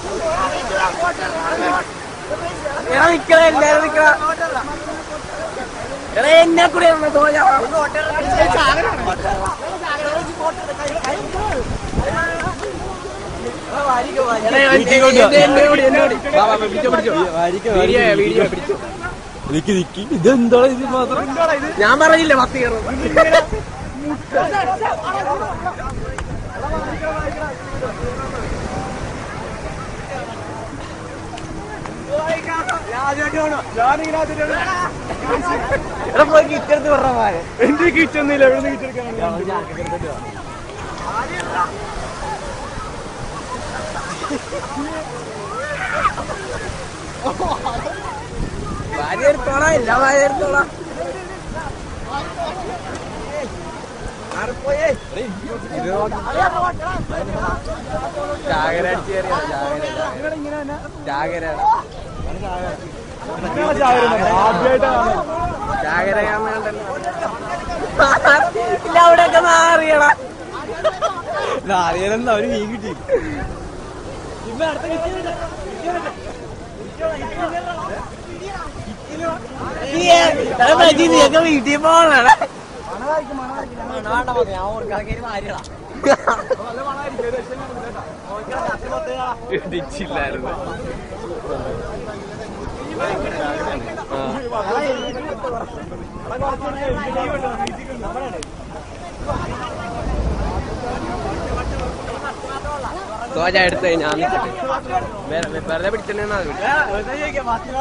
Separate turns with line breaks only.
എടാ നിക്കണ എല്ലാരും നിക്കണ എടാ എന്നെ കൂടെ തോന്നാ
ഇതെന്താ ഇത് മാത്രം
ഞാൻ പറഞ്ഞില്ല പത്ത് കയറും എടാ പോയി കിറ്റെടുത്ത് പറഞ്ഞ
എന്റെ കിച്ചൊന്നുമില്ല എവിടെ കിച്ചെടുക്കാൻ
ഭാര്യ എടുത്തോളാം ഇല്ല ഭാര്യ എടുത്തോളാം ചാകര അടിച്ച് കയറിയതാ, ചാകര ചാകര
ആദ്യമായിട്ടാണ്
ചാകര കാണാണ്ടല്ലോ ഇല്ല അവിടെയൊക്കെ മാറിയടാ
നാളികേരെന്താ അവര് മീൻ കിട്ടി
നീയൊക്കെ വീട്ടിൽ പോകണ ഇടിച്ചില്ലായിരുന്നു തോജ എടുത്ത് ഞാൻ നിൽക്കട്ടെ വെ- വെ- വെറുതെ പിടിച്ചിട്ടുണ്ടെന്നാ അത് വിട്ടു.